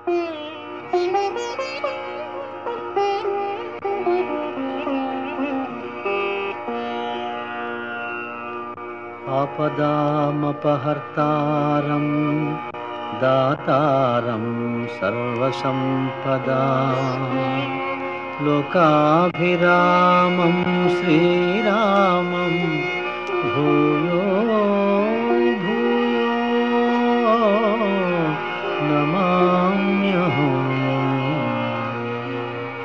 ఆపదామపహర్తారం దాతారం సర్వసంపదా లోకాభిరామం శ్రీరామం భూయో భూయో నమామ్యహం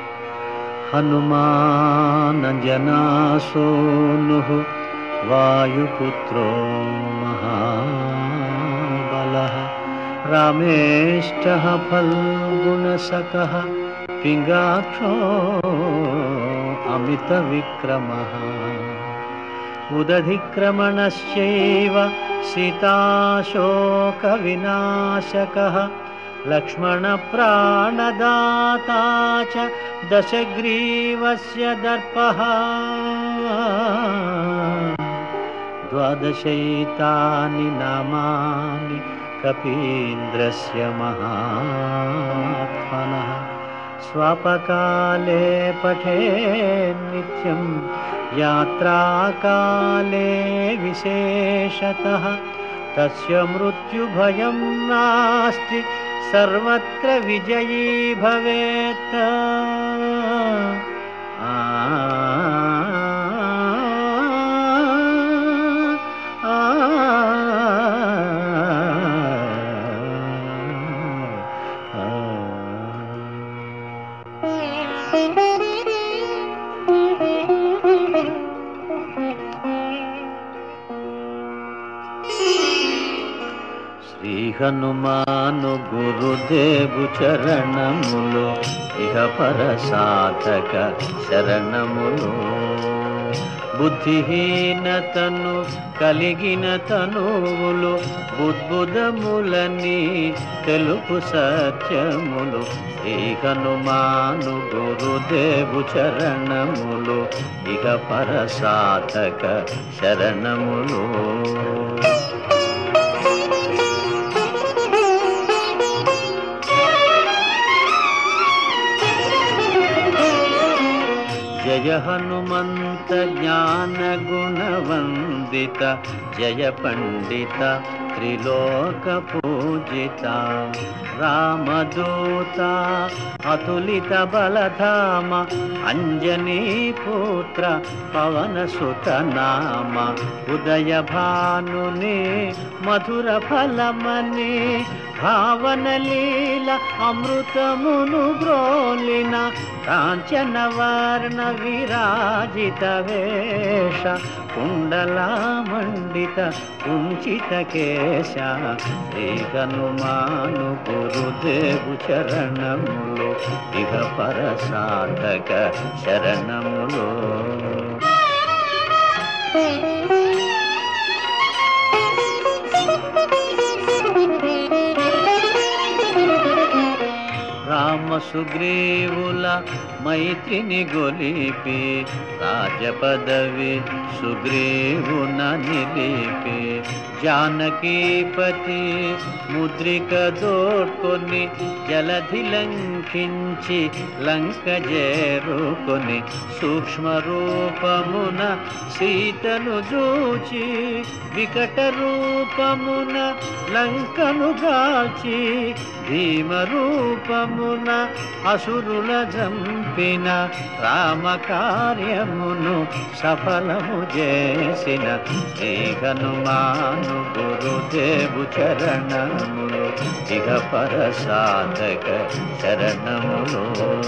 हनुमानजनासूनुः वायुपुत्रो महाबलः रामेष्टः फल्गुणसकः पिङ्गाक्षो अमितविक्रमः उदधिक्रमणश्चैव सीताशोकविनाशकः लक्ष्मणप्राणदाता च दशग्रीवस्य दर्पः द्वादशैतानि नामानि कपीन्द्रस्य महात्मनः स्वापकाले पठे नित्यं यात्राकाले विशेषतः तस्य मृत्युभयं नास्ति सर्वत्र विजयी भवेत् आ आ శ్రీ హనుమాను గురుదేవు చరణములు ఇహ పర సాధక శరణములు బుద్ధిహీనతను కలిగిన తనువులు బుద్బుదములని తెలుపు సత్యములు శ్రీ హనుమాను గురుదేవు చరణములు ఇహ పర సాధక శరణములు జయ హనుమంత జ్ఞాన గుణవందిత జయ పండిత త్రిలోక పూజిత రామదూత అతులిత బలధామ అంజనీ పుత్ర పవన సుత నామ ఉదయ భానుని మధుర ఫలమని భావన లీల అమృతమును బ్రోలిన కాంచన వర్ణ విరాజిత వేష కుండలా మండిత కుంచిత కేశ శ్రీ హనుమాను గురుదేవు చరణములు ఇహ పర సాధక శరణములు రామ సుగ్రీవుల మైత్రిని గొలిపి రాజపదవి సుగ్రీవున నిలిపి జానకీపతి ముద్రిక దోడ్కొని జలధి లంకించి లంక చేరుకొని సూక్ష్మ రూపమున సీతను చూచి వికట రూపమున లంకను గాల్చి భీమ రూపమున అసురుల జంపిన రామ కార్యమును సఫలము చేసిన శ్రీ హనుమాను గురుదేవు చరణములు ఇహ పర సాధక శరణములు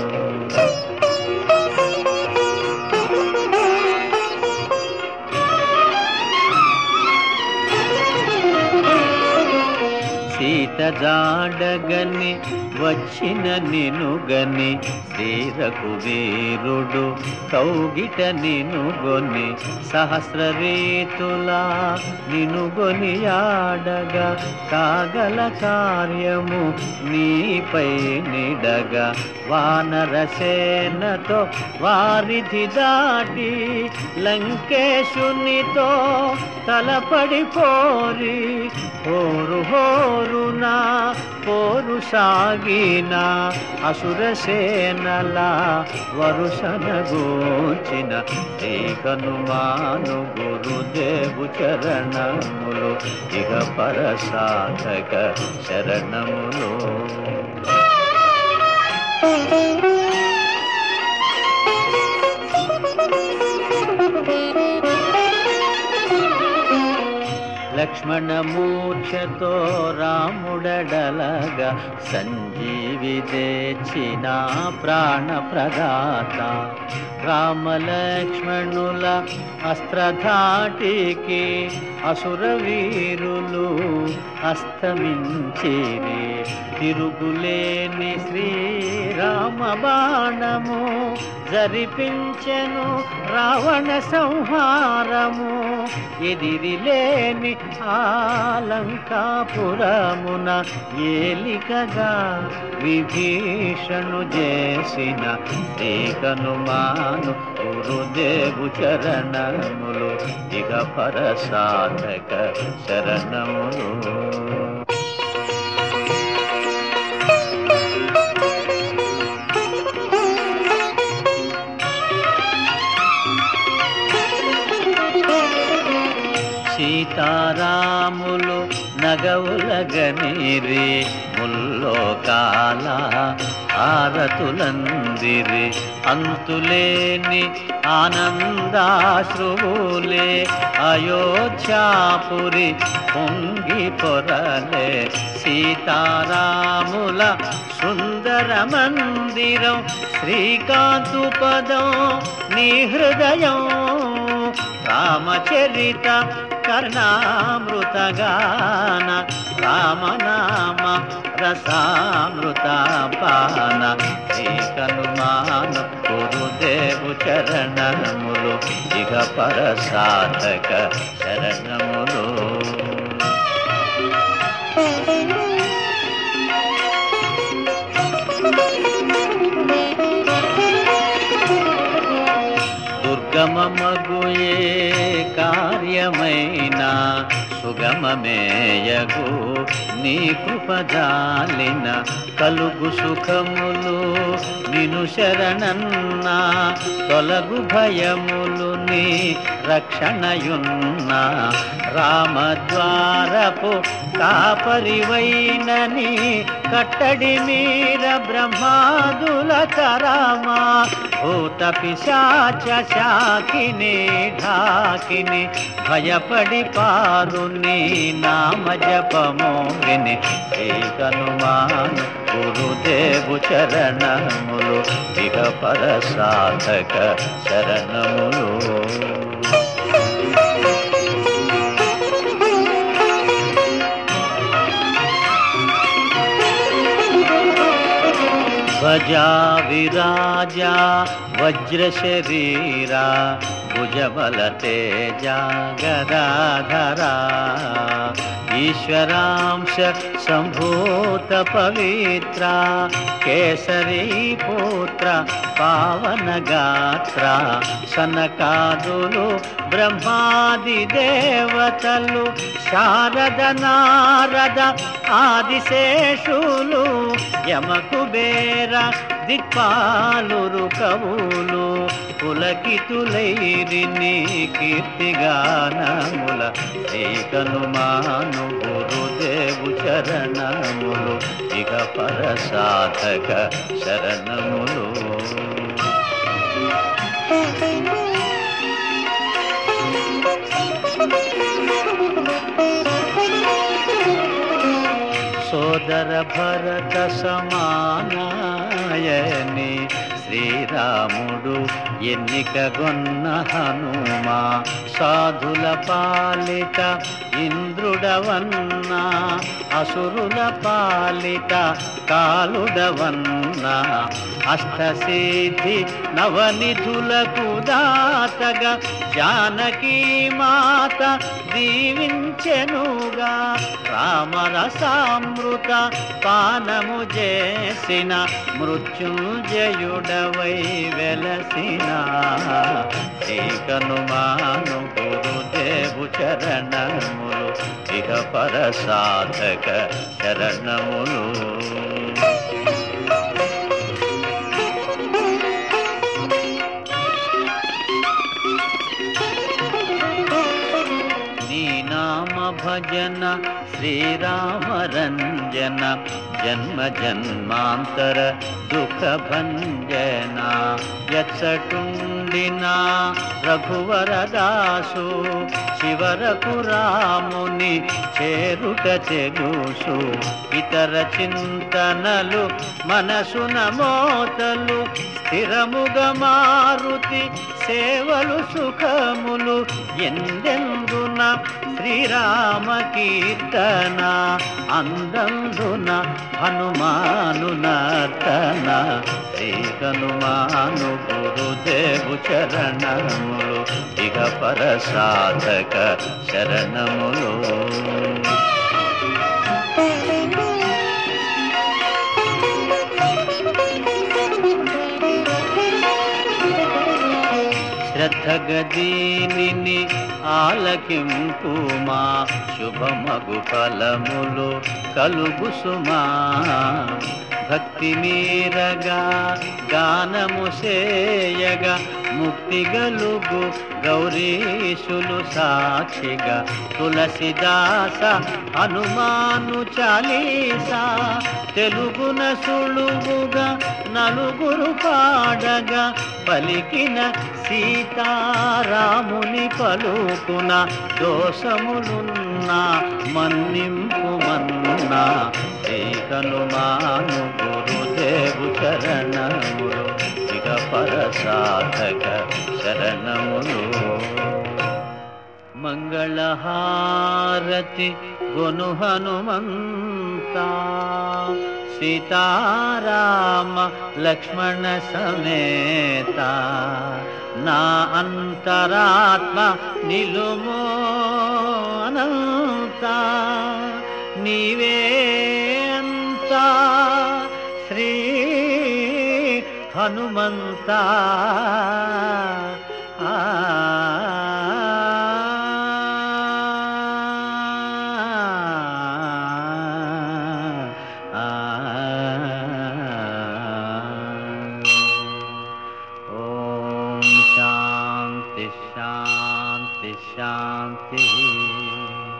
సీత జాడగని వచ్చిన నినుగని శ్రీరకు వీరుడు కౌగిట నినుగొని సహస్ర రీతులా నినుగొని ఆడగా కాగల కార్యము నీపై నిడగా వానరసేనతో వారిధి దాటి లంకేశునితో తలపడి పోరి హోరు హోరు పోరున పోరు సాగిన అసురసేనల వరుసనగూచిన శ్రీ హనుమాను గురుదేవు చరణములు ఇహ పరసాధక శరణములు లక్ష్మణమూర్ఛతో రాముడడలగా సంజీవి తెచ్చిన ప్రాణ ప్రదాత రామలక్ష్మణుల అస్త్రధాటికి అసుర వీరులు అస్తమించిరి తిరుగులేని శ్రీరామ బాణము జరిపించెను రావణ సంహారము ఎదిరిలేని ఆలంకాపురమున ఏలికగా విభీషణు చేసిన శ్రీ హనుమాను గురుదేవు చరణములు ఇక పరసాధక శరణములు సీతారాములు నగవులగనిరి ముల్లోకాల ఆరతులందిరి అంతులేని ఆనందాశ్రువులే అయోధ్యాపురి పొంగి పొరలే సీతారాముల సుందర మందిరం శ్రీకాంతు పదం నీ హృదయం రామచరిత కర్ణామృతగాన రామనామ రసామృత పాన శ్రీ హనుమాను గురుదేవు చరణములు ఇక పరసాధక శరణములు దుర్గమమగుయే కార్యమైన సుగమమేయగు నీ కృపజాలిన కలుగు సుఖములు నిను శరణన్నా తొలగు భయములు నీ రక్షణయున్న రామద్వారపు కాపరివైనని కట్టడి మీర బ్రహ్మాదుల తరామా భూత పిశాచ శాకిని ఢాకిని భయపడి పారు నీ నామ జపము విని శ్రీ హనుమాను గురుదేవు చరణములు ఇక పరసాధక శరణములు ధ్వజా విరాజా వజ్ర శరీరా భుజబల తేజ గదాధరా ఈశ్వరాంశ సంభూత పవిత్ర కేసరీ పుత్ర పావన గాత్ర సనకాదులు బ్రహ్మాది దేవతలు శారద నారద ఆదిశేషులు యమకుబేర దిక్పాలురు కవులు పులకితులైరి నీ కీర్తిగానముల ఏకనుమాను గురుదేవు చరణములు ఇక పరసాధక శరణములు సోదర భరత సమానాయని శ్రీరాముడు ఎన్నికగొన్న హనుమా సాధుల పాలిత ఇంద్రుడవన్నా అసురుల పాలిత కాలుడవన్నా అష్టసిద్ధి నవనిధులకు దాతగా జానకీ మాత దీవించెనుగా రామరసామృత పానము చేసిన మృత్యుంజయుడ నీడవై వెలసిన శ్రీ కనుమాను గురుదేవు చరణములు ఇహ పర సాధక చరణములు నీ నామ భజన శ్రీరామ రంజన జన్మ జన్మాంతర దుఃఖ భంజన ఎచ్చటుండినా రఘువరదాసు శివరకు రాముని చేరుట చెగుసు ఇతర చింతనలు మనసున మోతలు స్థిరముగా మారుతి సేవలు సుఖములు ఎందెందున శ్రీరామ కీర్తన అందందున హనుమాను నర్తన శ్రీ హనుమాను గురుదేవు చరణములు ఇక పర సాధక శరణములు శ్రద్ధగదీనిని ఆలకింపు మా శుభమగు ఫలములు కలుగు సుమా భక్తి మీరగా గానము సేయగా ముక్తి గలుగు గౌరీశులు సాక్షిగా తులసిదాస హనుమాను చాలీసా తెలుగున సులువుగా నలుగురు పాడగా పలికిన సీతారాముని పలుకున దోషములున్నా మన్నింపు మన్నా శ్రీ హనుమాను గురుదేవు చరణములు ఇక పర సాధక శరణములు మంగళహారతి గొను హనుమంతా సీతారామ లక్ష్మణ సమేత నా అంతరాత్మ నిలుమో అనంత నీవే అంతా శ్రీ హనుమంత ఆ ఓం శాంతి శాంతి శాంతి